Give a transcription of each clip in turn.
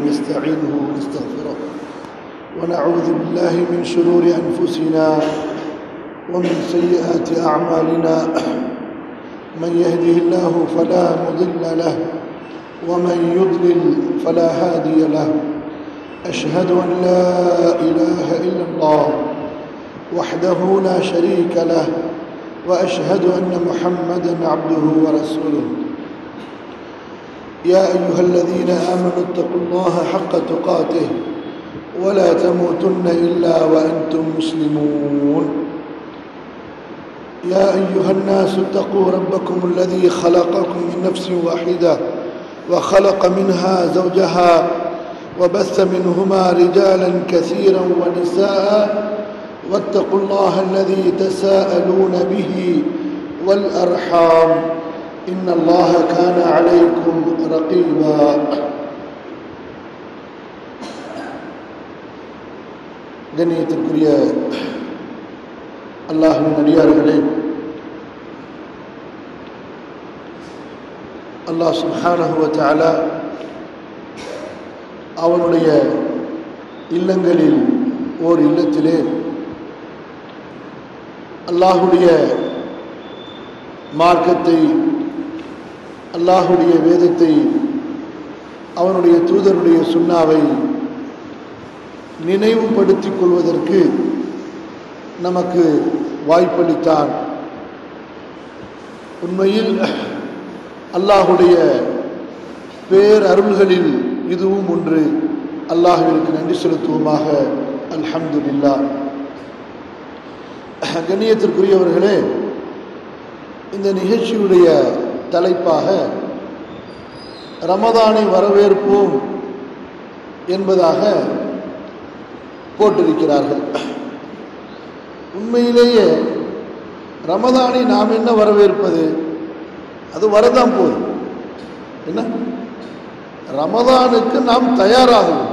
ونستعينه ونستغفره ونعوذ بالله من شرور أنفسنا ومن سيئات أعمالنا من يهده الله فلا مضل له ومن يضلل فلا هادي له أشهد أن لا إله إلا الله وحده لا شريك له وأشهد أن محمدا عبده ورسوله يا أيها الذين آمنوا اتقوا الله حق تقاته ولا تموتن إلا وأنتم مسلمون يا أيها الناس اتقوا ربكم الذي خلقكم من نفس واحدة وخلق منها زوجها وبث منهما رجالا كثيرا ونساء واتقوا الله الذي تساءلون به والأرحام إن الله كان عليكم رقيبا கண்ணியத்திற்குரிய அல்லாஹின் அடியார்களே அல்லாஹ் சுப்ஹானஹு தஆலா அவனுடைய இல்லங்களில் ஓர் இல்லத்திலே அல்லாஹுடைய மார்க்கத்தை அல்லாஹுடைய வேதத்தை அவனுடைய தூதருடைய சுண்ணாவை நினைவுபடுத்திக் கொள்வதற்கு நமக்கு வாய்ப்பளித்தான் உண்மையில் அல்லாஹுடைய பேரருள்களில் இதுவும் ஒன்று அல்லாஹுவிற்கு நன்றி செலுத்துவோமாக அல்ஹம்துலில்லா கண்ணியத்திற்குரியவர்களே இந்த நிகழ்ச்சியுடைய தலைப்பாக ரமதானை வரவேற்போம் என்பதாக போட்டிருக்கிறார்கள் உண்மையிலேயே ரமதானை நாம் என்ன வரவேற்பது அது வரதான் போதும் என்ன ரமதானுக்கு நாம் தயாராகுவோம்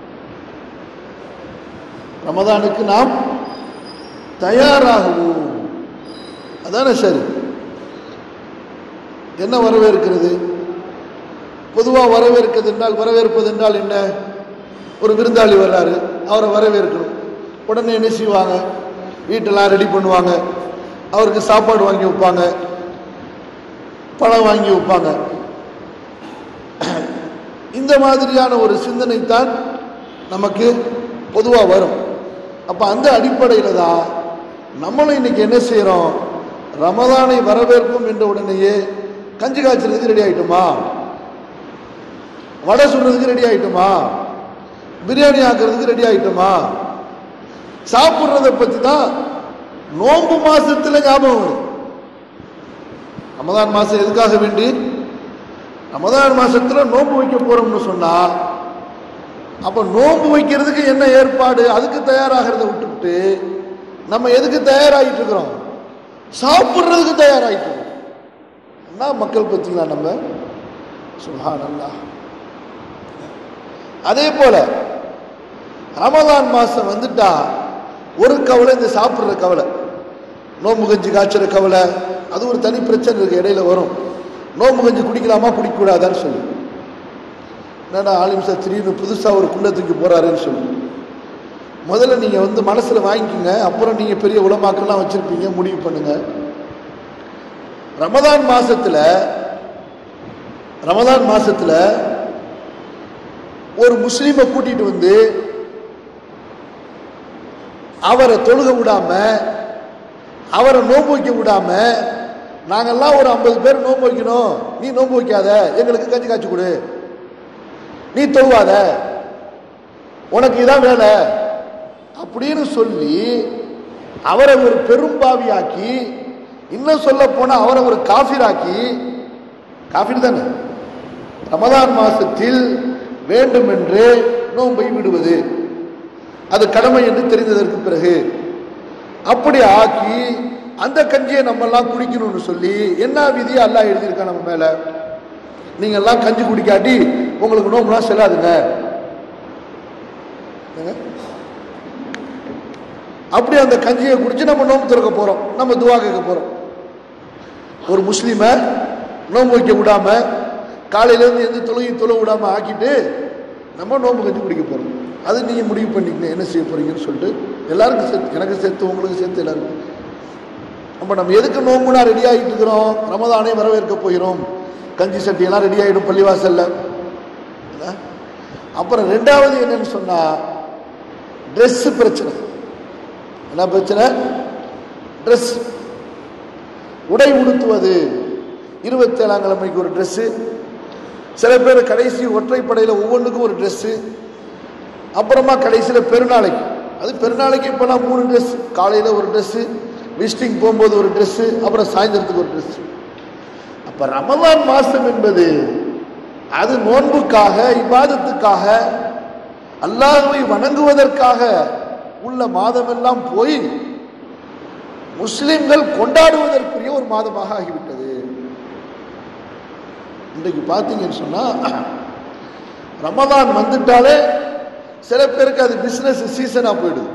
ரமதானுக்கு நாம் தயாராகுவோம் அதானே சரி என்ன வரவேற்கிறது பொதுவாக வரவேற்கிறது என்றால் வரவேற்பது என்றால் என்ன ஒரு விருந்தாளி வர்றாரு அவரை வரவேற்கணும் உடனே என்ன செய்வாங்க வீட்டெல்லாம் ரெடி பண்ணுவாங்க அவருக்கு சாப்பாடு வாங்கி வைப்பாங்க பழம் வாங்கி வைப்பாங்க இந்த மாதிரியான ஒரு சிந்தனை தான் நமக்கு பொதுவாக வரும் அப்போ அந்த அடிப்படையில் தான் நம்மளும் இன்னைக்கு என்ன செய்கிறோம் ரமதானை வரவேற்போம் என்ற உடனேயே கஞ்சி காய்ச்சறதுக்கு ரெடி ஆகிட்டோமா வடை சுடுறதுக்கு ரெடி ஆகிட்டோமா பிரியாணி ஆக்குறதுக்கு ரெடி ஆகிட்டோமா சாப்பிட்றத பற்றி தான் நோன்பு மாசத்துல ஞாபகம் வரும் ரமதான் மாசம் எதுக்காக வேண்டி ரமதான் மாசத்துல நோன்பு வைக்க போறோம்னு சொன்னா அப்ப நோன்பு வைக்கிறதுக்கு என்ன ஏற்பாடு அதுக்கு தயாராகிறத விட்டுவிட்டு நம்ம எதுக்கு தயாராகிட்டு இருக்கிறோம் சாப்பிட்றதுக்கு தயாராகிட்டு இருக்கோம் என்ன மக்கள் பத்திங்களா நம்ம சுஹான் அல்லா அதே போல ரமதான் மாசம் வந்துட்டா ஒரு கவலை இந்த சாப்பிட்ற கவலை நோம்பு கஞ்சி காய்ச்சற கவலை அது ஒரு தனி பிரச்சனை இருக்கு இடையில வரும் நோம்பு கஞ்சி குடிக்கலாமா குடிக்கக்கூடாதான்னு சொல்லி என்னடா ஆலிம் சார் திடீர்னு புதுசாக ஒரு குண்டத்துக்கு போறாருன்னு சொல்லி முதல்ல நீங்கள் வந்து மனசில் வாங்கிக்கோங்க அப்புறம் நீங்கள் பெரிய உலமாக்கெல்லாம் வச்சுருப்பீங்க முடிவு பண்ணுங்க ரமதான் மாசத்துல ரமதான் மாசத்துல ஒரு முஸ்லீமை கூட்டிட்டு வந்து அவரை தொழுக விடாம அவரை நோன்பு வைக்க விடாம நாங்கெல்லாம் ஒரு ஐம்பது பேர் நோன்பு வைக்கணும் நீ நோன்பு வைக்காத எங்களுக்கு கஞ்சி காய்ச்சி கொடு நீ தொழுவாத உனக்கு இதான் வேலை அப்படின்னு சொல்லி அவரை ஒரு பெரும்பாவியாக்கி இன்னும் சொல்ல போனா அவரை ஒரு காஃபிராக்கி காஃபிர் தானே ரமதான் மாசத்தில் வேண்டுமென்று நோன்பை விடுவது அது கடமை என்று தெரிந்ததற்கு பிறகு அப்படி ஆக்கி அந்த கஞ்சியை நம்ம எல்லாம் குடிக்கணும்னு சொல்லி என்ன விதியை அல்லாஹ் எழுதியிருக்கா நம்ம மேல நீங்க எல்லாம் கஞ்சி குடிக்காட்டி உங்களுக்கு நோம்புலாம் செல்லாதுங்க ஏங்க? அப்படி அந்த கஞ்சியை குடிச்சு நம்ம நோம்பு திறக்க போறோம் நம்ம துவா கேட்க போறோம் ஒரு முஸ்லீமை நோன்பு வைக்க விடாம காலையில இருந்து எந்த தொழுகையும் தொழ விடாம ஆக்கிட்டு நம்ம நோன்பு கஞ்சி குடிக்க போகிறோம் அது நீங்கள் முடிவு பண்ணிக்கங்க என்ன செய்ய போறீங்கன்னு சொல்லிட்டு எல்லாருக்கும் சேர்த்து எனக்கு சேர்த்து உங்களுக்கு சேர்த்து எல்லாருக்கும் அப்போ நம்ம எதுக்கு நோம்புனா ரெடி ஆகிட்டு இருக்கிறோம் ரமதானே வரவேற்க போகிறோம் கஞ்சி சட்டியெல்லாம் ரெடி ஆகிடும் பள்ளிவாசல்ல இல்ல? அப்புறம் ரெண்டாவது என்னன்னு சொன்னா ட்ரெஸ் பிரச்சனை என்ன பிரச்சனை ட்ரெஸ் உடை உடுத்துவது இருபத்தேழாம் கிழமைக்கு ஒரு ட்ரெஸ்ஸு சில பேர் கடைசி ஒற்றைப்படையில் ஒவ்வொன்றுக்கும் ஒரு ட்ரெஸ்ஸு அப்புறமா கடைசியில் பெருநாளைக்கு அது பெருநாளைக்கு இப்போலாம் மூணு ட்ரெஸ் காலையில் ஒரு ட்ரெஸ்ஸு விசிட்டிங் போகும்போது ஒரு ட்ரெஸ்ஸு அப்புறம் சாயந்தரத்துக்கு ஒரு ட்ரெஸ்ஸு அப்போ ரமலான் மாதம் என்பது அது நோன்புக்காக இபாதத்துக்காக அல்லாஹ்வை வணங்குவதற்காக உள்ள மாதமெல்லாம் போய் முஸ்லிம்கள் கொண்டாடுவதற்குரிய ஒரு மாதமாக ஆகிவிட்டது இன்றைக்கு பார்த்தீங்கன்னு சொன்னா ரமதான் வந்துட்டாலே சில பேருக்கு அது பிசினஸ் சீசனா போயிடுது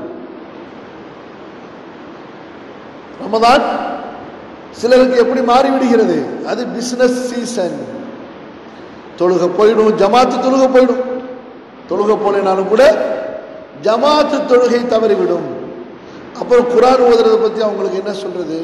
ரமதான் சிலருக்கு எப்படி மாறி விடுகிறது அது பிசினஸ் சீசன் தொழுக போயிடும் ஜமாத்து தொழுக போயிடும் தொழுக போலேனாலும் கூட ஜமாத்து தொழுகை தவறிவிடும் அப்புறம் குரான் ஓதுறதை பத்தி அவங்களுக்கு என்ன சொல்றது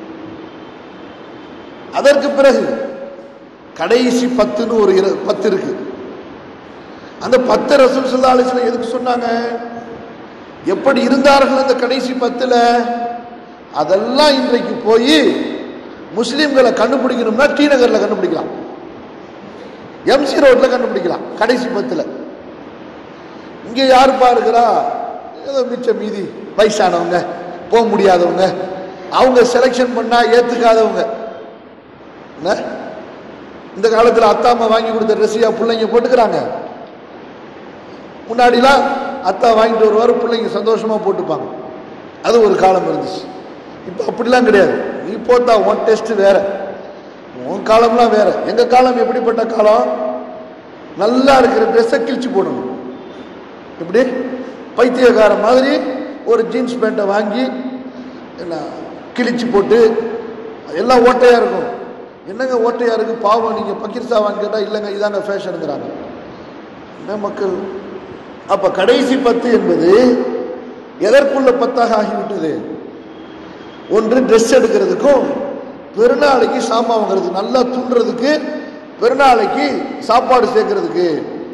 அதற்கு பிறகு கடைசி பத்துன்னு ஒரு இரு- பத்து இருக்கு அந்த பத்து ரசூல் சல்லா அலிஸ்லாம் எதுக்கு சொன்னாங்க எப்படி இருந்தார்கள் அந்த கடைசி பத்துல அதெல்லாம் இன்றைக்கு போய் முஸ்லிம்களை கண்டுபிடிக்கணும்னா டி நகர்ல கண்டுபிடிக்கலாம் எம்சி ரோட்ல கண்டுபிடிக்கலாம் கடைசி பத்துல இங்க யாருப்பா இருக்கிறா ஏதோ மிச்ச மீதி வயசானவங்க போக முடியாதவங்க அவங்க செலெக்ஷன் பண்ணா ஏத்துக்காதவங்க என்ன இந்த காலத்துல அத்தா அம்மா வாங்கி கொடுத்த ட்ரெஸ்ஸையா பிள்ளைங்க போட்டுக்கிறாங்க முன்னாடிலாம் அத்தா வாங்கிட்டு வருவார் பிள்ளைங்க சந்தோஷமா போட்டுப்பாங்க அது ஒரு காலம் இருந்துச்சு இப்போ அப்படிலாம் கிடையாது நீ போட்டா உன் டெஸ்ட் வேற உன் காலம்லாம் வேற எங்க காலம் எப்படிப்பட்ட காலம் நல்லா இருக்கிற ட்ரெஸ்ஸை கிழிச்சு போடணும் எப்படி பைத்தியக்கார மாதிரி ஒரு ஜீன்ஸ் பேண்ட்டை வாங்கி என்ன கிழிச்சு போட்டு எல்லாம் ஓட்டையா இருக்கும் என்னங்க ஓட்டையா இருக்கு பாவம் நீங்க பக்கீர்சாவான்னு கேட்டா இல்லைங்க இதாங்க ஃபேஷனுங்கிறாங்க என்ன மக்கள் அப்ப கடைசி பத்து என்பது எதற்குள்ள பத்தாக ஆகிவிட்டது ஒன்று ட்ரெஸ் எடுக்கிறதுக்கும் பெருநாளைக்கு சாமான் வாங்குறதுக்கு நல்லா துண்டுறதுக்கு பெருநாளைக்கு சாப்பாடு சேர்க்கறதுக்கு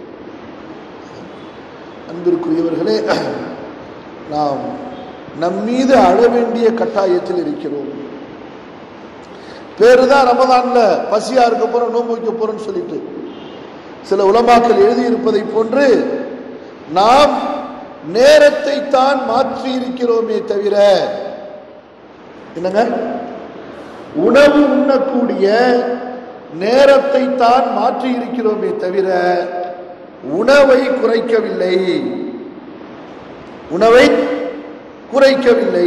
அன்பிற்குரியவர்களே நாம் நம் மீது அழ வேண்டிய கட்டாயத்தில் இருக்கிறோம் பேரு தான் ரமதான்ல பசியா இருக்க போறோம் நோன்பு வைக்க போறோம்னு சொல்லிட்டு சில உலமாக்கள் எழுதியிருப்பதை போன்று நாம் நேரத்தை தான் மாற்றி இருக்கிறோமே தவிர என்னங்க உணவு உண்ணக்கூடிய நேரத்தை தான் மாற்றி இருக்கிறோமே தவிர உணவை குறைக்கவில்லை உணவை குறைக்கவில்லை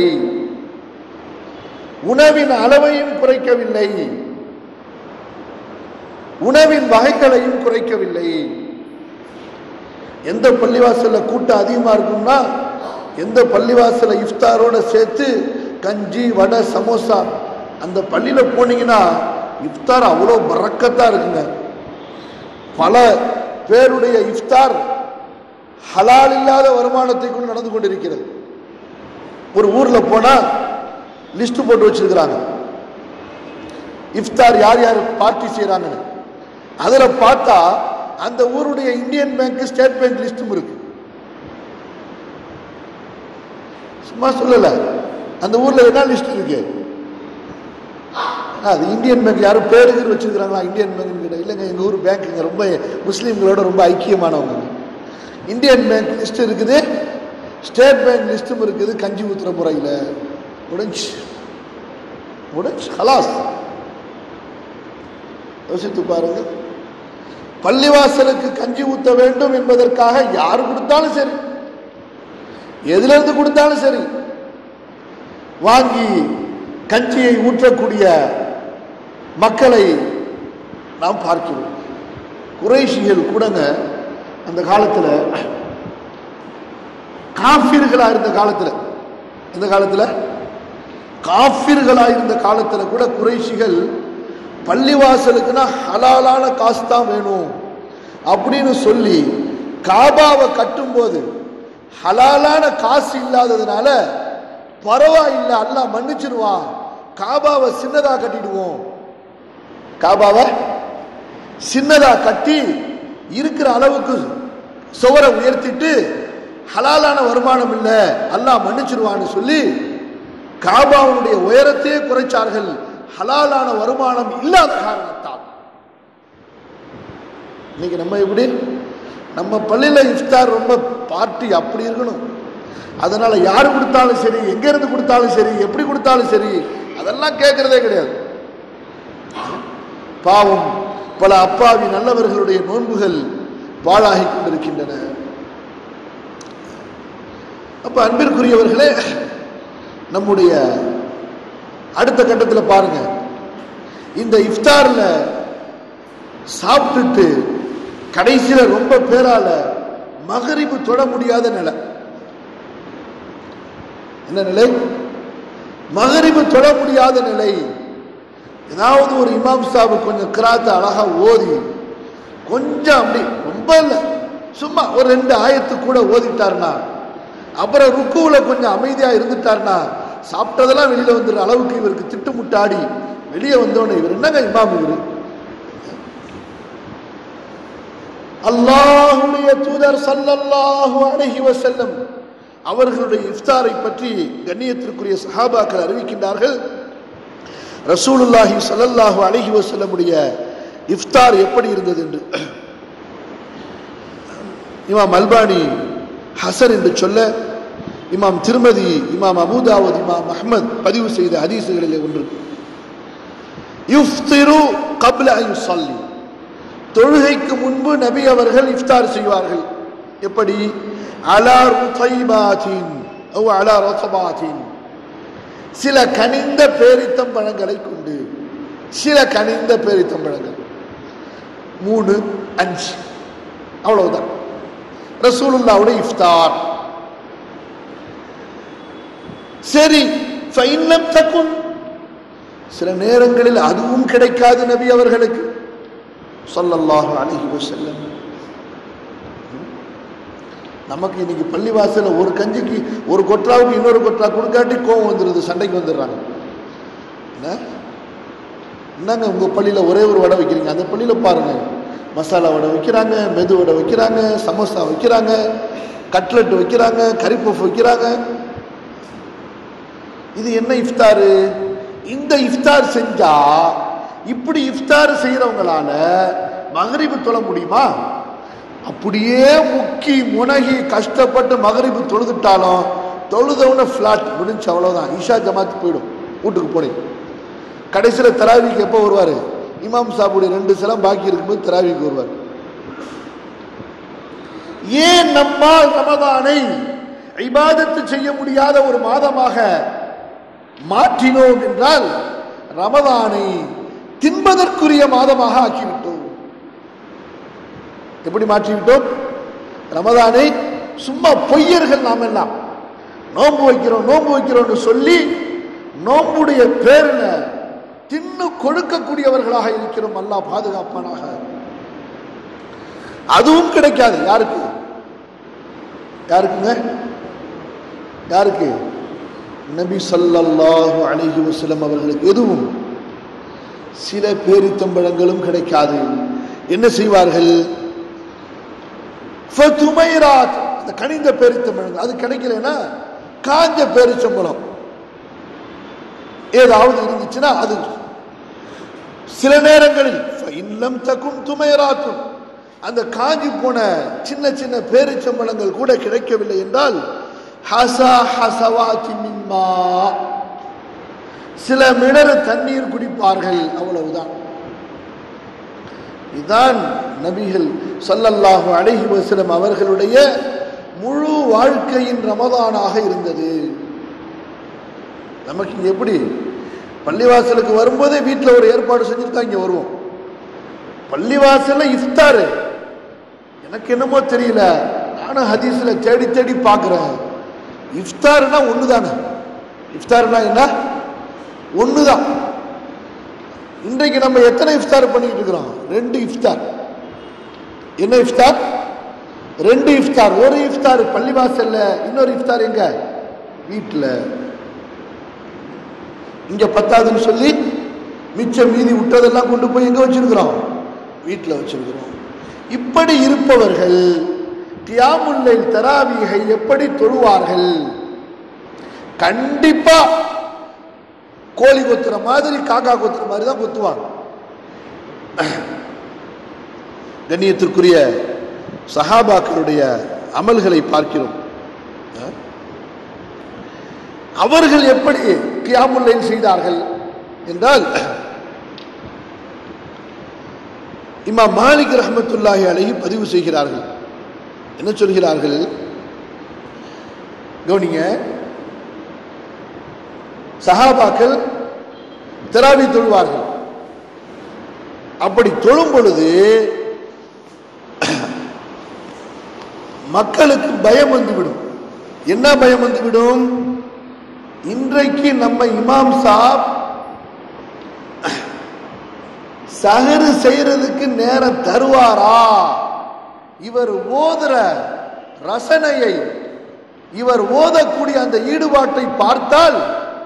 உணவின் அளவையும் குறைக்கவில்லை உணவின் வகைகளையும் குறைக்கவில்லை எந்த பள்ளிவாசல்ல கூட்டம் அதிகமா இருக்கும்னா எந்த பள்ளிவாசல்ல இஃப்தாரோட சேர்த்து கஞ்சி வடை சமோசா அந்த பள்ளியில போனீங்கன்னா இஃப்தார் அவ்வளோ பறக்கத்தா இருக்குங்க பல பேருடைய இஃப்தார் ஹலால் இல்லாத வருமானத்தை கொண்டு நடந்து கொண்டிருக்கிறது ஒரு ஊர்ல போனா லிஸ்ட் போட்டு வச்சிருக்கிறாங்க இஃப்தார் யார் யார் பார்ட்டி செய்றாங்கன்னு அதுல பார்த்தா அந்த ஊருடைய இந்தியன் பேங்க் ஸ்டேட் பேங்க் லிஸ்டும் இருக்கு சும்மா சொல்லல அந்த ஊர்ல என்ன லிஸ்ட் இருக்கு அது இந்தியன் பேங்க் யாரும் பேருக்கு வச்சிருக்கிறாங்களா இந்தியன் பேங்க் கிட்ட இல்லைங்க எங்க ஊர் பேங்க்குங்க ரொம்ப முஸ்லீம்களோட ரொம்ப ஐக்கியமானவங்க இந்தியன் பேங்க் லிஸ்ட் இருக்குது ஸ்டேட் பேங்க் லிஸ்டும் இருக்குது கஞ்சி ஊத்துற முறையில் முடிஞ்சு முடிஞ்சு ஹலாஸ் யோசித்து பாருங்க பள்ளிவாசலுக்கு கஞ்சி ஊத்த வேண்டும் என்பதற்காக யார் கொடுத்தாலும் சரி எதுல இருந்து கொடுத்தாலும் சரி வாங்கி கஞ்சியை ஊற்றக்கூடிய மக்களை நாம் பார்க்கிறோம் குறைஷிகள் கூடங்க அந்த காலத்துல காஃபிர்களா இருந்த காலத்துல இந்த காலத்துல காஃபிர்களா இருந்த காலத்துல கூட குறைஷிகள் பள்ளிவாசலுக்குன்னா ஹலாலான காசு தான் வேணும் அப்படின்னு சொல்லி காபாவை கட்டும்போது ஹலாலான காசு இல்லாததுனால பரவாயில்ல அல்லாஹ் மன்னிச்சிருவான் காபாவை சின்னதா கட்டிடுவோம் காபாவை சின்னதா கட்டி இருக்கிற அளவுக்கு சுவரை உயர்த்திட்டு ஹலாலான வருமானம் இல்லை அல்லாஹ் மன்னிச்சிருவான்னு சொல்லி காபாவுடைய உயரத்தையே குறைச்சார்கள் ஹலாலான வருமானம் இல்லாத காரணத்தால் இன்னைக்கு நம்ம எப்படி நம்ம பள்ளியில இஃப்தார் ரொம்ப பார்ட்டி அப்படி இருக்கணும் அதனால யாரு கொடுத்தாலும் சரி எங்க இருந்து கொடுத்தாலும் சரி எப்படி கொடுத்தாலும் சரி அதெல்லாம் கேட்கறதே கிடையாது பாவம் பல அப்பாவி நல்லவர்களுடைய நோன்புகள் பாழாகி கொண்டிருக்கின்றன அப்ப அன்பிற்குரியவர்களே நம்முடைய அடுத்த கட்டத்தில் பாருங்க இந்த இஃப்தார்ல சாப்பிட்டுட்டு கடைசியில ரொம்ப பேரால மகரிபு தொட முடியாத நிலை என்ன நிலை மகரிபு தொட முடியாத நிலை ஏதாவது ஒரு இமாம் சாபு கொஞ்சம் கிராத்த அழகா ஓதி கொஞ்சம் அப்படி ரொம்ப இல்லை சும்மா ஒரு ரெண்டு ஆயத்து கூட ஓதிட்டாருனா அப்புறம் ருக்குவுல கொஞ்சம் அமைதியா இருந்துட்டாருனா சாப்பிட்டதெல்லாம் வெளியில வந்துடுற அளவுக்கு இவருக்கு திட்டுமுட்டாடி வெளியே வந்தோடனே இவர் என்னங்க இமாம் இவர் அல்லாஹுடைய தூதர் சல்லல்லாஹு அலைஹி வஸல்லம் அவர்களுடைய இஃப்தாரை பற்றி கண்ணியத்திற்குரிய சஹாபாக்கள் அறிவிக்கின்றார்கள் ரசூலுல்லாஹி ஸல்லல்லாஹு அலைஹி வஸல்லமுடைய இஃப்தார் எப்படி இருந்தது என்று இமாம் அல்பானி ஹசன் என்று சொல்ல இமாம் திருமதி இமாம் அபூதாவத் இமாம் அஹ்மத் பதிவு செய்த ஹதீசுகளிலே ஒன்று யுஃப்திரு கப்ல அன் யுஸல்லி தொழுகைக்கு முன்பு நபி அவர்கள் இஃப்தார் செய்வார்கள் எப்படி அலா ருதைபாத்தின் ஓ அலா ரசபாத்தின் சில கனிந்த பேரித்தம் பழங்களை கொண்டு சில கனிந்த பேரித்தம் பழங்கள் மூணு அஞ்சு அவ்வளவுதான் ரசூலுல்லாவுடைய இஃப்தார் சரி ஃபைன்லம் தக்குன் சில நேரங்களில் அதுவும் கிடைக்காது நபி அவர்களுக்கு சொல்லல்லாஹு அலைஹி வஸல்லம் நமக்கு இன்னைக்கு பள்ளிவாசல ஒரு கஞ்சிக்கு ஒரு கொற்றாவுக்கு இன்னொரு கொற்றா கொடுக்காட்டி கோவம் வந்துடுது சண்டைக்கு வந்துடுறாங்க என்ன என்னங்க உங்க பள்ளியில ஒரே ஒரு வடை வைக்கிறீங்க அந்த பள்ளியில பாருங்க மசாலா வடை வைக்கிறாங்க மெது வடை வைக்கிறாங்க சமோசா வைக்கிறாங்க கட்லெட் வைக்கிறாங்க கறி பஃப் வைக்கிறாங்க இது என்ன இஃப்தாரு இந்த இஃப்தார் செஞ்சா இப்படி இஃப்தார் செய்யறவங்களால மகரிபு தொழ முடியுமா அப்படியே முக்கி முனகி கஷ்டப்பட்டு மகரிபு தொழுதுட்டாலும் தொழுதவன ஃப்ளாட் முடிஞ்சு அவ்வளவுதான் ஈஷா ஜமாத் போயிடும் வீட்டுக்கு போனேன் கடைசியில் தராவிக்கு எப்போ வருவார் இமாம் சாபுடைய ரெண்டு சிலம் பாக்கி இருக்கும்போது தராவிக்கு வருவார் ஏன் நம்மால் ரமதானை இபாதத்து செய்ய முடியாத ஒரு மாதமாக மாற்றினோம் என்றால் ரமதானை தின்பதற்குரிய மாதமாக ஆக்கிவிட்டோம் எப்படி மாற்றிவிட்டோம் ரமதானை சும்மா பொய்யர்கள் நாம் எல்லாம் நோன்பு வைக்கிறோம் நோன்பு வைக்கிறோம்னு சொல்லி நோன்புடைய பேரில் தின்னு கொடுக்கக்கூடியவர்களாக இருக்கிறோம் அல்லாஹ் பாதுகாப்பானாக அதுவும் கிடைக்காது யாருக்கு யாருக்குங்க யாருக்கு நபி ஸல்லல்லாஹு அலைஹி வஸல்லம் அவர்களுக்கு எதுவும் சில பேரித்தம்பழங்களும் கிடைக்காது என்ன செய்வார்கள் ஃபதுமைராத் அந்த கனிந்த பேரித்தம்பழங்கள் அது கிடைக்கலன்னா காஞ்ச பேரிச்சம்பழம் ஏதாவது இருந்துச்சுன்னா அது சில நேரங்களில் இல்லம் தக்கும் துமைராத்தும் அந்த காஞ்சி போன சின்ன சின்ன பேரிச்சம்பழங்கள் கூட கிடைக்கவில்லை என்றால் ஹசா ஹசவாத்தி மின்மா சில மிடறு தண்ணீர் குடிப்பார்கள் அவ்வளவுதான் இதுதான் நபிகள் ஸல்லல்லாஹு அலைஹி வஸல்லம் அவர்களுடைய முழு வாழ்க்கையின் ரமதானாக இருந்தது நமக்கு இங்க எப்படி பள்ளிவாசலுக்கு வரும்போதே வீட்டில் ஒரு ஏற்பாடு செஞ்சுட்டு தான் இங்கே வருவோம் பள்ளிவாசல்ல இஃப்தாரு எனக்கு என்னமோ தெரியல நானும் ஹதீஸ்ல தேடி தேடி பார்க்குறேன் இஃப்தார்னா ஒன்று தானே இஃப்தார்னா என்ன ஒன்று தான் இன்றைக்கு நம்ம எத்தனை இஃப்தார் பண்ணிக்கிட்டு இருக்கிறோம் ரெண்டு இஃப்தார் என்ன இஃப்தார் ரெண்டு இஃப்தார் ஒரு இஃப்தார் பள்ளிவாசல்ல இன்னொரு இஃப்தார் எங்க வீட்டில் இங்க பத்தாதுன்னு சொல்லி மிச்சம் மீதி விட்டதெல்லாம் கொண்டு போய் எங்க வச்சிருக்கிறோம் வீட்டில் வச்சிருக்கிறோம் இப்படி இருப்பவர்கள் கியாமுல்லை தராவீகை எப்படி தொழுவார்கள் கண்டிப்பா கோழி கொத்துற மாதிரி காக்கா கொத்துற மாதிரி தான் கொத்துவாங்க கண்ணியத்திற்குரிய சஹாபாக்களுடைய அமல்களை பார்க்கிறோம் அஹ்? அவர்கள் எப்படி கியாமுல்லைல் செய்தார்கள் என்றால் இமாம் மாலிக் ரஹமத்துல்லாஹி அலைஹி பதிவு செய்கிறார்கள் என்ன சொல்கிறார்கள் கவனிங்க சஹாபாக்கள் தெராவி தொழுவார்கள் அப்படி தொழும் பொழுது மக்களுக்கு பயம் வந்துவிடும் என்ன பயம் வந்துவிடும் இன்றைக்கு நம்ம இமாம் சாப் சகரு செய்யறதுக்கு நேரம் தருவாரா இவர் ஓதுற ரசனையை இவர் ஓதக்கூடிய அந்த ஈடுபாட்டை பார்த்தால்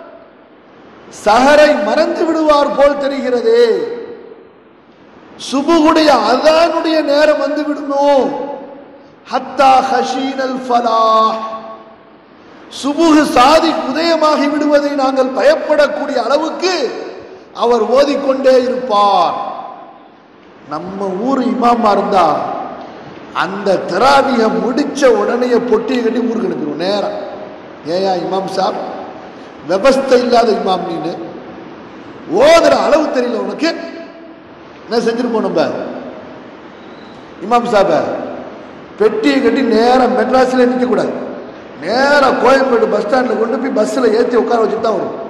சஹரை மறந்து விடுவார் போல் தெரிகிறதே சுபுகுடைய அதானுடைய நேரம் வந்து விடுமோ ஹத்தா ஹஷீனல் ஃபலாஹ் சுபுகு சாதி உதயமாகி விடுவதை நாங்கள் பயப்படக்கூடிய அளவுக்கு அவர் ஓதிக்கொண்டே இருப்பார் நம்ம ஊர் இமாமா இருந்தா அந்த தெராவிய முடிச்ச உடனே பொட்டியை கட்டி ஊருக்கு அனுப்பிடுவோம் நேரம் ஏயா இமாம் சாப் விவஸ்தை இல்லாத இமாம் நீனு ஓதுற அளவு தெரியல உனக்கு என்ன செஞ்சிருப்போம் நம்ம இமாம் சாப பெட்டியை கட்டி நேரம் மெட்ராஸில் நிற்கக்கூடாது நேராக கோயம்பேடு பஸ் ஸ்டாண்டில் கொண்டு போய் பஸ்ஸில் ஏற்றி உட்கார வச்சுட்டு தான் வரும்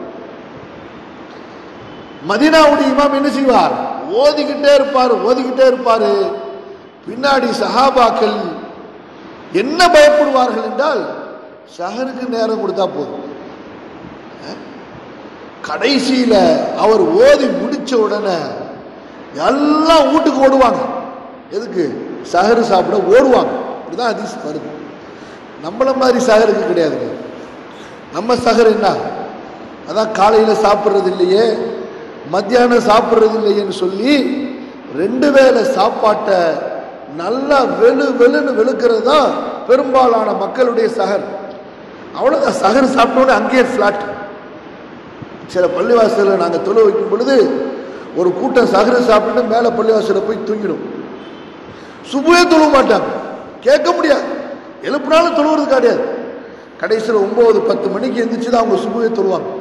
மதீனாவுடைய இமாம் என்ன செய்வார் ஓதிக்கிட்டே இருப்பார் ஓதிக்கிட்டே இருப்பார் பின்னாடி சஹாபாக்கள் என்ன பயப்படுவார்கள் என்றால் ஷஹருக்கு நேரம் கொடுத்தா போதும் அஹ்? கடைசியில அவர் ஓதி முடிச்ச உடனே எல்லாம் வீட்டுக்கு ஓடுவாங்க எதுக்கு சஹரு சாப்பிட ஓடுவாங்க இப்படிதான் அதிஸ் வருது நம்மள மாதிரி சஹருக்கு கிடையாதுங்க நம்ம சஹர் என்ன அதான் காலையில் சாப்பிட்றது இல்லையே மத்தியானம் சாப்பிட்றது இல்லையேன்னு சொல்லி ரெண்டு வேளை சாப்பாட்டை நல்லா வெளு வெளுன்னு வெளுக்கிறது தான் பெரும்பாலான மக்களுடைய சஹர் அவ்வளோதான் சஹர் சாப்பிட்டோன்னே அங்கேயே ஃப்ளாட் சில பள்ளிவாசலில் நாங்கள் தொழு வைக்கும் பொழுது ஒரு கூட்டம் சஹரு சாப்பிட்டு மேலே பள்ளிவாசலில் போய் தூங்கிடும் சுபுவே தொழுவ மாட்டாங்க கேட்க முடியாது எழுப்புனாலும் தொழுவது கிடையாது கடைசியில் ஒன்பது பத்து மணிக்கு எந்திரிச்சு தான் அவங்க சுபுவே தொழுவாங்க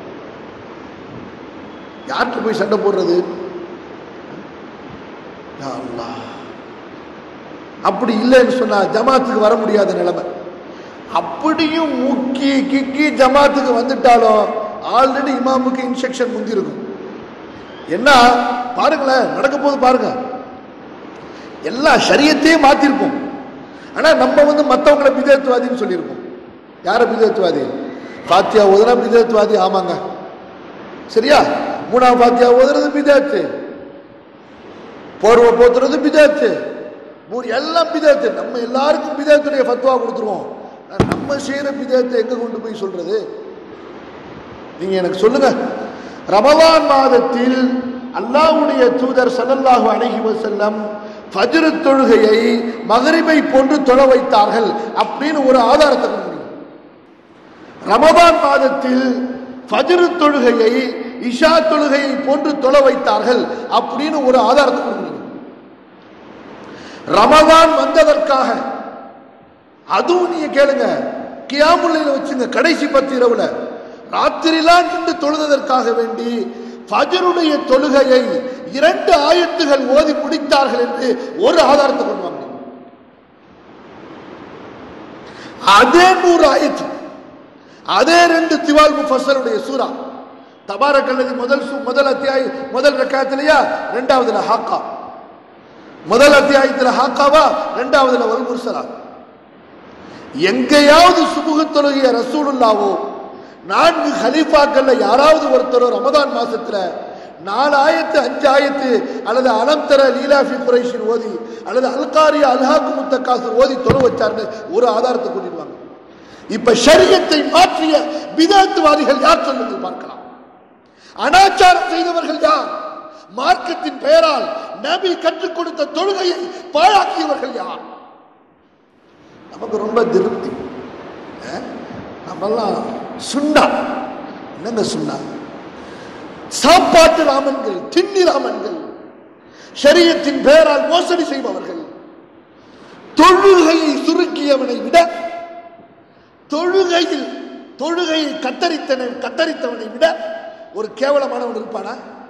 யார்கிட்ட போய் சண்டை போடுறது யா அல்லாஹ். அப்படி இல்லைன்னு சொன்னா ஜமாத்துக்கு வர முடியாத நிலைமை அப்படியும் முக்கி கிக்கி ஜமாத்துக்கு வந்துட்டாலும் ஆல்ரெடி இமாமுக்கு இன்ஸ்ட்ரக்ஷன் முந்திருக்கும் என்ன பாருங்களேன் நடக்க போது பாருங்க எல்லா சரியத்தையும் மாத்திருப்போம் ஆனா நம்ம வந்து மற்றவங்களை பிதத்துவாதின்னு சொல்லியிருப்போம் யார பிதத்துவாதி பாத்தியா ஓதுனா பிதத்துவாதி ஆமாங்க சரியா மூணாம் பாத்தியா ஓதுறது பிதாத்து போர்வை போத்துறது பிதாத்து மூணு எல்லாம் பிதாத்து நம்ம எல்லாருக்கும் பிதாத்துடைய ஃபத்வா கொடுத்துருவோம் ஆனா நம்ம செய்யற பிதாத்தை எங்க கொண்டு போய் சொல்றது நீங்க எனக்கு சொல்லுங்க ரமலான் மாதத்தில் அல்லாஹ்வுடைய தூதர் ஸல்லல்லாஹு அலைஹி வஸல்லம் ஃபஜ்ர் தொழுகையை மகரிபை போன்று தொழ வைத்தார்கள் அப்படின்னு ஒரு ஆதாரத்தை கொடுங்க ரமதான் மாதத்தில் ஃபஜ்ர் தொழுகையை இஷா தொழுகையை போன்று தொழ வைத்தார்கள் அப்படின்னு ஒரு ஆதாரத்தை கொடுங்க ரமதான் வந்ததற்காக அதுவும் நீங்க கேளுங்க கியாமுல்லையில வச்சுங்க கடைசி பத்து இரவுல ராத்திரிலாம் நின்று தொழுததற்காக வேண்டி ஃபஜருடைய தொழுகையை இரண்டு ஆயத்துகள் ஓதி முடித்தார்கள் என்று ஒரு ஆதாரத்தை கொண்டு வாங்க அதே நூறு ஆயத்து அதே ரெண்டு திவால் முஃபஸலுடைய சூரா தபாரக் அல்லது முதல் சு- முதல் அத்தியாய முதல் ரக்காயத்திலையா ரெண்டாவதுல ஹாக்கா முதல் அத்தியாயத்துல ஹாக்காவா ரெண்டாவதுல வல் முர்சலா எங்கேயாவது சுபுகு தொழுகிய ரசூலுல்லாவோ நான்கு ஹலீஃபாக்கள்ல யாராவது ஒருத்தரோ ரமதான் மாசத்துல நாலு ஆயத்து அஞ்சு ஆயத்து அல்லது அலம் தர லீலாஃபி குறைஷின் ஓதி அல்லது அல்காரியா அல்ஹாக்கு முத்தக்காசர் ஓதி தொழு வச்சார்னு ஒரு ஆதாரத்தை கூட்டிடுவாங்க இப்ப ஷரியத்தை மாற்றிய விதாத்துவாதிகள் யார் சொல்லுங்கள் பார்க்கலாம் அனாச்சாரம் செய்தவர்கள் யார் மார்க்கத்தின் பெயரால் நபி கற்றுக் கொடுத்த தொழுகையை பாழாக்கியவர்கள் யார் நமக்கு ரொம்ப திருப்தி அஹ்? நம்மெல்லாம் சுண்ணா என்னங்க சுண்ணா சாப்பாட்டு ராமன்கள் திண்ணி ராமன்கள் ஷரியத்தின் பெயரால் மோசடி செய்பவர்கள் தொழுகையை சுருக்கியவனை விட தொழுகையில் தொழுகையை கத்தரித்தன கத்தரித்தவனை விட ஒரு கேவலமானவன் இருப்பானா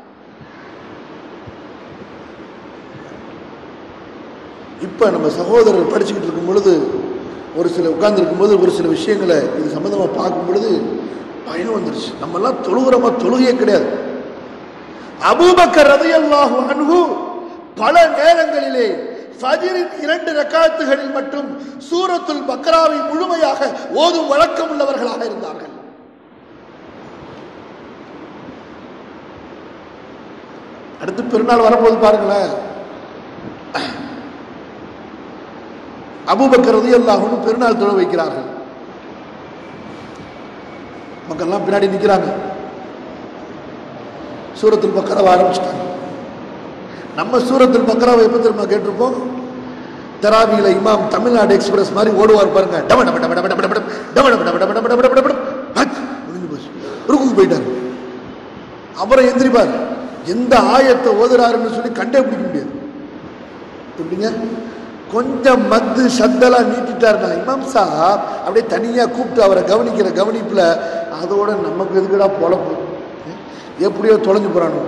இப்ப நம்ம சகோதரர் படிச்சுக்கிட்டு இருக்கும் பொழுது ஒரு சில உட்கார்ந்து இருக்கும்போது ஒரு சில விஷயங்களை இது சம்பந்தமா பார்க்கும் பொழுது பயம் வந்துருச்சு நம்மெல்லாம் தொழுகிறோமா தொழுகையே கிடையாது அபூபக்கர் ரதையல்லாஹு அன்ஹு பல நேரங்களிலே ஃபஜ்ரின் இரண்டு ரக்காத்துகளில் மட்டும் சூரத்துல் பக்ராவை முழுமையாக ஓதும் வழக்கம் உள்ளவர்களாக இருந்தார்கள் அடுத்து பெருநாள் வரும்போது பாருங்களேன் அபூபக்கர் ரலியல்லாஹு பெருநாள் தொழ வைக்கிறார்கள் மக்கள்லாம் பின்னாடி நிற்கிறாங்க சூரத்துல் பக்கராவை ஆரம்பிச்சிட்டாங்க நம்ம சூரத்துல் பக்கராவை எப்போ திரும்ப கேட்டிருப்போம் தராவியில இமாம் தமிழ்நாடு எக்ஸ்பிரஸ் மாதிரி ஓடுவார் பாருங்க டம டம டம டம டம டம டம டம டம டம டம டம டம டம டம ஹச், முடிஞ்சு போச்சு ருக்குக்கு போயிட்டார் அப்புறம் எந்திரிப்பார் எந்த ஆயத்தை ஓதுறாருன்னு சொல்லி கண்டே பிடிக்க முடியாது எப்படிங்க கொஞ்சம் மத்து சத்தெல்லாம் நீட்டிட்டாருன்னா இமாம் சாப் அப்படியே தனியாக கூப்பிட்டு அவரை கவனிக்கிற கவனிப்புல அதோட நமக்கு எதுக்குடா பொழப்பு எப்படியோ தொலைஞ்சு போறானோ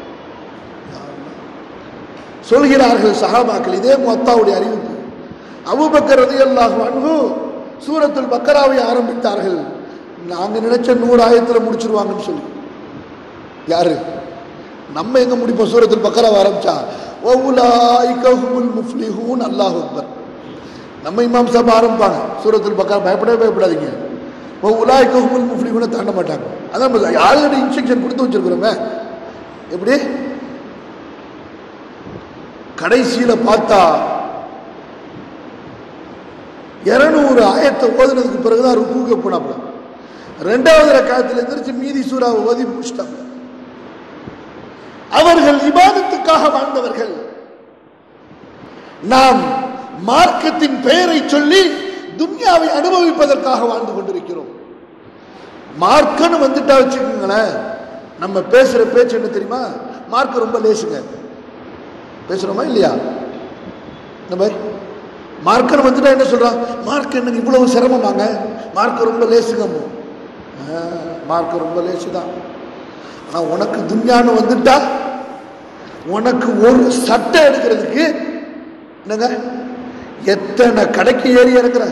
சொல்கிறார்கள் சஹாபாக்கள் இதே மொத்தாவுடைய அறிவிப்பு அபூபக்கர் ரலியல்லாஹு அன்ஹு சூரத்துல் பக்கராவை ஆரம்பித்தார்கள் நாங்க நினைச்ச நூறு ஆயத்துல முடிச்சிருவாங்கன்னு சொல்லி யாரு நம்ம எங்க முடிப்போம் சூரத்துல் பக்கராவை ஆரம்பிச்சா ஒவுலாய்க ஹுமுல் முஃப்லிஹூன் அல்லாஹ் அக்பர் நம்ம இமாம் சாப் ஆரம்பிப்பாங்க சூரத்துல் பக்கரா பயப்படவே பயப்படாதீங்க ஒவுலாய்க ஹுமுல் முஃப்லிஹூனை தாண்ட மாட்டாங்க அதான் ஆல்ரெடி இன்ஸ்ட்ரக்ஷன் கொடுத்து வச்சிருக்கிறோமே எப்படி கடைசியில பார்த்தா இருநூறு ஆயத்தை ஓதுனதுக்கு பிறகுதான் ருக்குக்கு போனாப்ல ரெண்டாவது ரக்காயத்தில் எந்திரிச்சு மீதி சூறாவை ஓதி முடிச்சிட்டாங்க அவர்கள் இபாதத்துக்காக வாழ்ந்தவர்கள் நாம் மார்க்கத்தின் பெயரை சொல்லி துன்யாவை அனுபவிப்பதற்காக வாழ்ந்து கொண்டிருக்கிறோம் மார்க்கன்னு வந்துட்டா வச்சுக்கோங்களேன் நம்ம பேசுற பேச்சு என்ன தெரியுமா மார்க் ரொம்ப லேசுங்க பேசுறோமா இல்லையா இந்த மாதிரி மார்க்கர் வந்துட்டா என்ன சொல்றான் மார்க் என்ன இவ்வளவு சிரமமாங்க மார்க் ரொம்ப லேசுங்க மார்க் ரொம்ப லேசு தான் ஆனா உனக்கு துன்யான்னு வந்துட்டா உனக்கு ஒரு சட்டை எடுக்கிறதுக்கு என்னங்க எத்தனை கடைக்கு ஏறி இறங்குற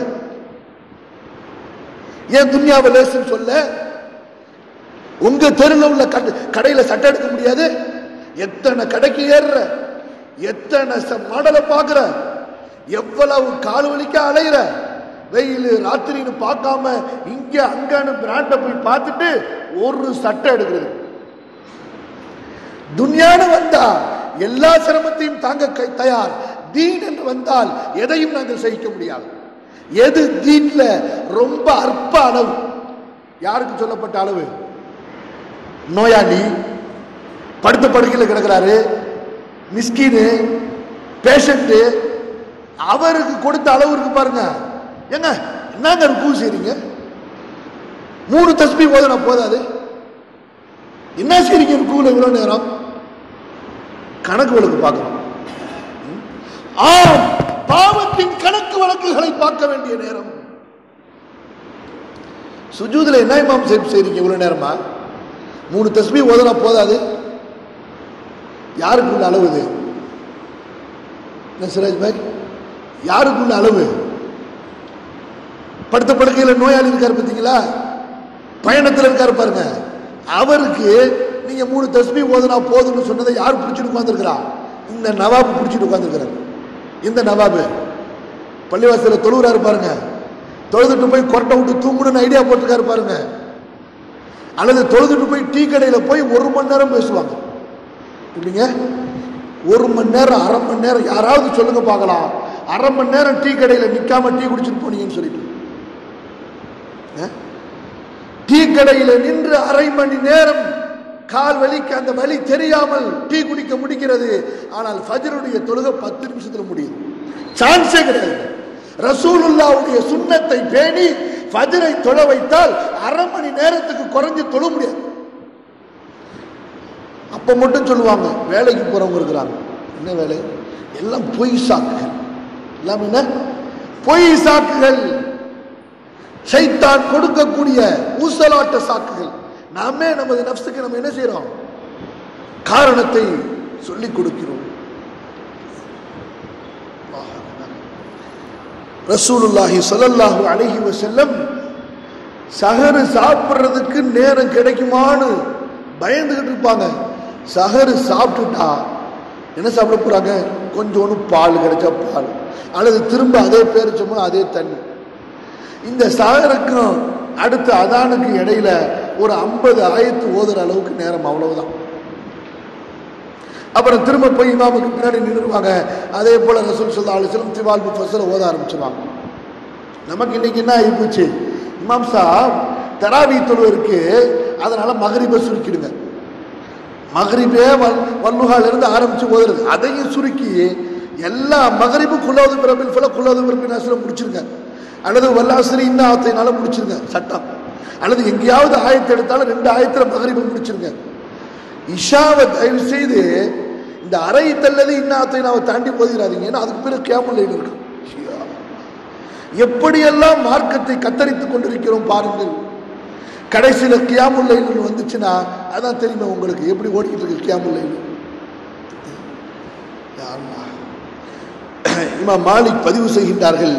ஏன் துன்யாவை லேசுன்னு சொல்ல உங்க தெருவில் உள்ள கட- கடையில சட்டை எடுக்க முடியாது எத்தனை கடைக்கு ஏறுற எத்தனை ச- மாடலை பார்க்குற எவ்வளவு கால் வலிக்க அலையிற வெயில் ராத்திரின்னு பார்க்காம இங்க அங்கன்னு பிராண்ட போய் பார்த்துட்டு ஒரு சட்டை எடுக்கிறது துன்யான்னு வந்தா எல்லா சிரமத்தையும் தாங்க கை- தயார் தீன் என்று வந்தால் எதையும் நாங்கள் சகிக்க முடியாது எது தீன்ல ரொம்ப அற்ப அளவு யாருக்கு சொல்லப்பட்ட அளவு நோயாளி படுத்த படுக்கையில் கிடக்கிறாரு மிஸ்கின்னு பேஷண்ட்டு அவருக்கு கொடுத்த அளவு இருக்கு பாருங்க ஏங்க என்னங்க ருக்கு செய்றீங்க மூணு தஸ்பி ஓதுனா போதாது என்ன செய்றீங்க ருக்குல இவ்வளவு நேரம் கணக்கு வழக்கு பார்க்கணும் ம்? ஆம் பாவத்தின் கணக்கு வழக்குகளை பார்க்க வேண்டிய நேரம் சுஜூதுல என்ன இமாம் செய்ப் செய்றீங்க இவ்வளவு நேரமா மூணு தஸ்பி ஓதுனா போதாது யாருக்குள்ள அளவு இது என்ன சிராஜ் பாய் யாருக்குள்ள அளவு படுத்த படுக்கையில் நோயாளி இருக்காரு பார்த்தீங்களா பயணத்தில் இருக்காரு பாருங்க அவருக்கு நீங்க மூணு தஸ்பி ஓதுனா போதும்னு சொன்னதை யார் பிடிச்சிட்டு உட்காந்துருக்கிறா இந்த நவாபு பிடிச்சிட்டு உட்காந்துருக்கிறார் இந்த நவாபு பள்ளிவாசல தொழுகிறாரு பாருங்க தொழுதுட்டு போய் கொரட்டை விட்டு தூங்கணும்னு ஐடியா போட்டிருக்காரு பாருங்க அல்லது தொழுதுட்டு போய் டீ கடையில் போய் ஒரு மணி நேரம் பேசுவாங்க எப்படிங்க ஒரு மணி நேரம் அரை மணி நேரம் யாராவது சொல்லுங்க பார்க்கலாம் அரை மணி நேரம் டீ கடையில் நிற்காம டீ குடிச்சிட்டு போனீங்கன்னு சொல்லிட்டு அஹ்? டீ கடையில் நின்று அரை மணி நேரம் கால் வலிக்கு அந்த வலி தெரியாமல் டீ குடிக்க முடிகிறது ஆனால் ஃபஜ்ருடைய தொழுகை பத்து நிமிஷத்துல முடியுது சான்ஸே கிடையாது ரசூலுல்லாவுடைய சுண்ணத்தை பேணி ஃபஜ்ரை தொழ வைத்தால் அரை மணி நேரத்துக்கு குறைஞ்சு தொழ முடியாது அப்ப மட்டும் சொல்லுவாங்க வேலைக்கு போறவங்க இருக்கிறாங்க என்ன வேலை எல்லாம் பொய் சாக்குகள் எல்லாம் என்ன பொய் சாக்குகள் சைத்தான் கொடுக்கக்கூடிய ஊசலாட்ட சாக்குகள் நாமே நமது நப்சுக்கு நம்ம என்ன செய்யறோம் காரணத்தை சொல்லிக் கொடுக்கிறோம் ரசூலுல்லாஹி ஸல்லல்லாஹு அலைஹி வஸல்லம் சஹரு சாப்பிட்றதுக்கு நேரம் கிடைக்குமான்னு பயந்துகிட்டு இருப்பாங்க சஹரு சாப்பிட்டுட்டா என்ன சாப்பிட போறாங்க கொஞ்சோண்டு பால் கிடைச்சா பால் அல்லது திரும்ப அதே பேரிச்சோம்னா அதே தண்ணி இந்த சஹருக்கும் அடுத்த அதானுக்கு இடையில ஒரு ஐம்பது ஆயத்து ஓதுற அளவுக்கு நேரம் அவ்வளவுதான் அப்புறம் திரும்ப போய் இமாமுக்கு பின்னாடி நின்றுடுவாங்க அதே போல ரசூல் சொல்லா அலிஸ்லம் திவால் முஃபஸல ஓத ஆரம்பிச்சிருவாங்க நமக்கு இன்னைக்கு என்ன ஆகிப்போச்சு இமாம் சாப் தராவி தொழுவருக்கு அதனால மகரிபை சுருக்கிடுங்க மகரிபே வல் வல்லுகால இருந்து ஆரம்பிச்சு ஓதுறது அதையும் சுருக்கி எல்லா மகரிபு குல்லாவது பிரபில் ஃபல குல்லாவது பிரபின் அசுர முடிச்சிருங்க அல்லது வல்லாசிரி இந்த ஆயத்தினால முடிச்சிருங்க சட்டம் அல்லது எங்கேயாவது ஆயத்தை எடுத்தாலும் ரெண்டு ஆயத்துல மகரிபு முடிச்சிருங்க இஷாவை தயவு செய்து இந்த அறை தள்ளது இன்னாத்தை நாம தாண்டி போகிறாதீங்க ஏன்னா அதுக்கு பிறகு கேமல் இருக்கு ஷியா. எப்படியெல்லாம் மார்க்கத்தை கத்தரித்துக் கொண்டிருக்கிறோம் பாருங்கள் கடைசியில கியாமுல் லைல் வந்துச்சுன்னா அதான் தெரியுமே உங்களுக்கு எப்படி ஓடிக்கிட்டு இருக்கு கியாமுல் லைல் யா அல்லாஹ். இமாம் மாலிக் பதிவு செய்கின்றார்கள்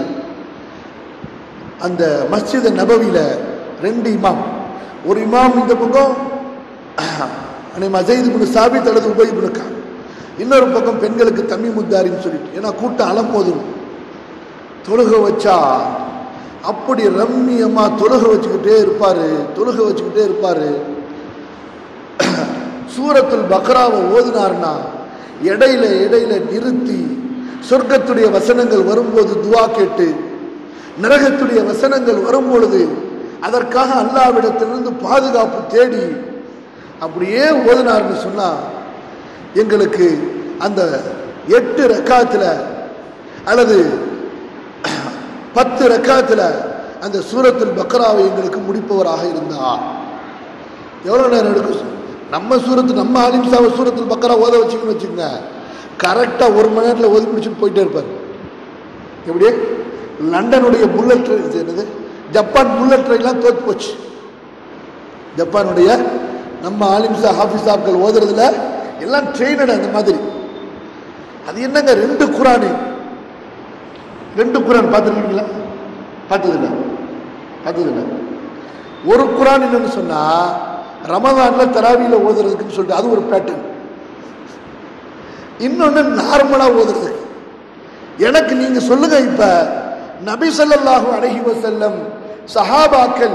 அந்த மஸ்ஜித் நபவியில ரெண்டு இமாம் ஒரு இமாம் இந்த பக்கம் மசைது பின் சாபித் அல்லது உபய் பின் காப். இன்னொரு பக்கம் பெண்களுக்கு தம்மி முத்தாரின்னு சொல்லிட்டு ஏன்னா கூட்டம் அலம்போதும் தொழுக வச்சா அப்படி ரம்மியமா தொழுக வச்சுக்கிட்டே இருப்பாரு தொழுக வச்சுக்கிட்டே இருப்பாரு சூரத்துல் பக்ராவை ஓதினார்னா இடையில இடையில நிறுத்தி சொர்க்கத்துடைய வசனங்கள் வரும்போது துவா கேட்டு நரகத்துடைய வசனங்கள் வரும்பொழுது அதற்காக அல்லாவிடத்திலிருந்து பாதுகாப்பு தேடி அப்படியே ஓதினார்னு சொன்னா எங்களுக்கு அந்த எட்டு ரக்காத்துல அல்லது பத்து ரக்காத்துல அந்த சூரத்துல் பக்ராவை எங்களுக்கு முடிப்பவராக இருந்தார் எவ்வளவு நேரம் எடுக்கும் நம்ம சூரத்து நம்ம அலிம்சாவை சூரத்துல் பக்ரா ஓத வச்சுக்கணும்னு வச்சுக்கோங்க கரெக்டா ஒரு மணி நேரத்தில் ஓதி முடிச்சுட்டு போயிட்டே இருப்பார் எப்படி லண்டனுடைய புல்லட் ட்ரெயின் இது என்னது ஜப்பான் புல்லட் ட்ரெயின்லாம் தோத்து போச்சு ஜப்பானுடைய நம்ம ஆலிம்சா ஹாஃபிஸாக்கள் ஓதுறதுல எல்லாம் ட்ரெயினட் அந்த மாதிரி அது என்னங்க ரெண்டு குரானு ரெண்டு குரான் பார்த்துருக்கீங்களா பார்த்ததில்ல பார்த்ததில்ல ஒரு குரான் என்னன்னு சொன்னா ரமதான்ல தராவியில ஓதுறதுக்குன்னு சொல்லிட்டு அது ஒரு பேட்டர்ன் இன்னொன்னு நார்மலா ஓதுறதுக்கு எனக்கு நீங்க சொல்லுங்க இப்ப நபி ஸல்லல்லாஹு அலைஹி வஸல்லம் சஹாபாக்கள்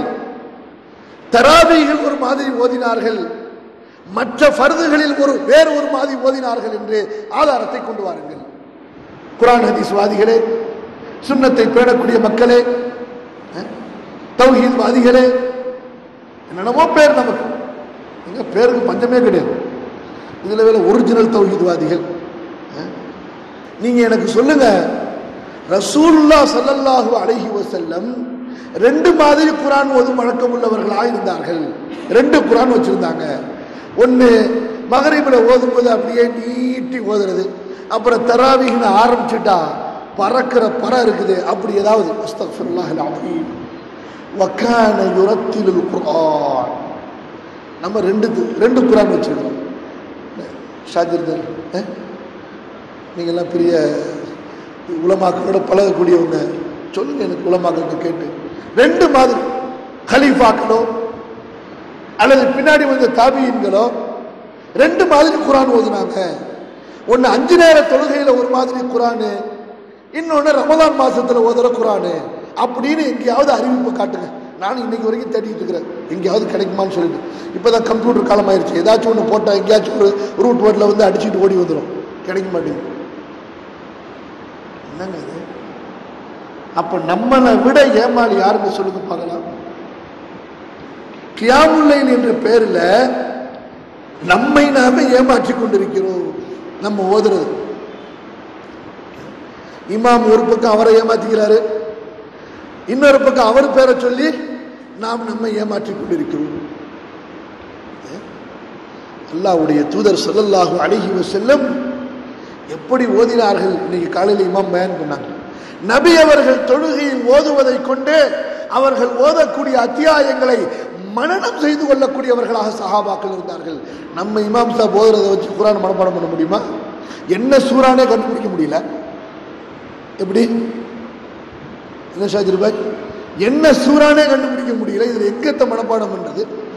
தராவிகள் ஒரு மாதிரி ஓதினார்கள் மற்ற ஃபர்துகளில் ஒரு வேறு ஒரு மாதிரி ஓதினார்கள் என்று ஆதாரத்தை கொண்டு வாருங்கள் குரான் ஹதீஸ் வாதிகளே சுன்னத்தை பேணக்கூடிய மக்களே அஹ், தௌஹீத் வாதிகளே என்னென்னமோ பேர் நமக்கு எங்க பேருக்கு பஞ்சமே கிடையாது இதுல வேற ஒரிஜினல் தௌஹீத்வாதிகள் அஹ், நீங்க எனக்கு சொல்லுங்க ரசூலுல்லா ஸல்லல்லாஹு அலைஹி வஸல்லம் ரெண்டு மாதிரி குரான் ஓதும் வழக்கம் உள்ளவர்களாக இருந்தார்கள் ரெண்டு குரான் வச்சிருந்தாங்க ஒன்று மகரிபில் ஓதும்போது அப்படியே நீட்டி ஓதுறது அப்புறம் தராவின்னு ஆரம்பிச்சுட்டா பறக்கிற பற இருக்குது அப்படி ஏதாவது அஸ்தக்ஃபிருல்லாஹ் அலீம் வக்கான யுரத்திலுல் குர்ஆன் நம்ம ரெண்டு து- ரெண்டு குரான் வச்சிருக்கோம் ஷாஜிர்தன் நீங்கள்லாம் பெரிய உலமாக்களோட பழகக்கூடியவங்க சொல்லுங்க எனக்கு உலமாக்களுக்கு கேட்டு ரெண்டு மாதிரி கலீஃபாக்களோ அல்லது பின்னாடி வந்த தாபியின்களோ ரெண்டு மாதிரி குரான் ஓதுனாங்க ஒன்று அஞ்சு நேர தொழுகையில ஒரு மாதிரி குரானு இன்னொன்று ரமதான் மாசத்துல ஓதுற குரானு அப்படின்னு எங்கேயாவது அறிவிப்பு காட்டுங்க நானும் இன்னைக்கு வரைக்கும் தேடிட்டு இருக்கிறேன் எங்கேயாவது கிடைக்குமான்னு சொல்லிட்டு இப்போதான் கம்ப்யூட்டர் காலம் ஆயிருச்சு ஏதாச்சும் ஒன்று போட்டால் எங்கேயாச்சும் ஒரு ரூட் வேர்டில் வந்து அடிச்சுட்டு ஓடி வந்துடும் கிடைக்க மாட்டேங்குது என்னங்க இது அப்ப நம்மளை விட ஏமாளி யாருன்னு சொல்லுங்க பார்க்கலாம் கியாமுல்லைன் என்ற பேர்ல நம்மை நாம ஏமாற்றி கொண்டிருக்கிறோம் நம்ம ஓதுறது இமாம் ஒரு பக்கம் அவரை ஏமாத்திக்கிறாரு இன்னொரு பக்கம் அவர் பேரை சொல்லி நாம் நம்மை ஏமாற்றி கொண்டிருக்கிறோம் அல்லாஹ்வுடைய தூதர் ஸல்லல்லாஹு அலைஹி வஸல்லம் எப்படி ஓதினார்கள் இன்னைக்கு காலையில் இமாம் பயன் பண்ணாங்க நபி அவர்கள் தொழுகையில் ஓதுவதை கொண்டு அவர்கள் ஓதக்கூடிய அத்தியாயங்களை மனனம் செய்து கொள்ளக்கூடியவர்களாக சஹாபாக்கள் இருந்தார்கள் நம்ம இமாம் சாப் ஓதுறதை வச்சு குரான் மனப்பாடம் பண்ண முடியுமா என்ன சூறானே கண்டுபிடிக்க முடியல எப்படி என்ன ஷாஜிர் பாய் என்ன சூறானே கண்டுபிடிக்க முடியல இதுல எங்கத்த மனப்பாடம் பண்றது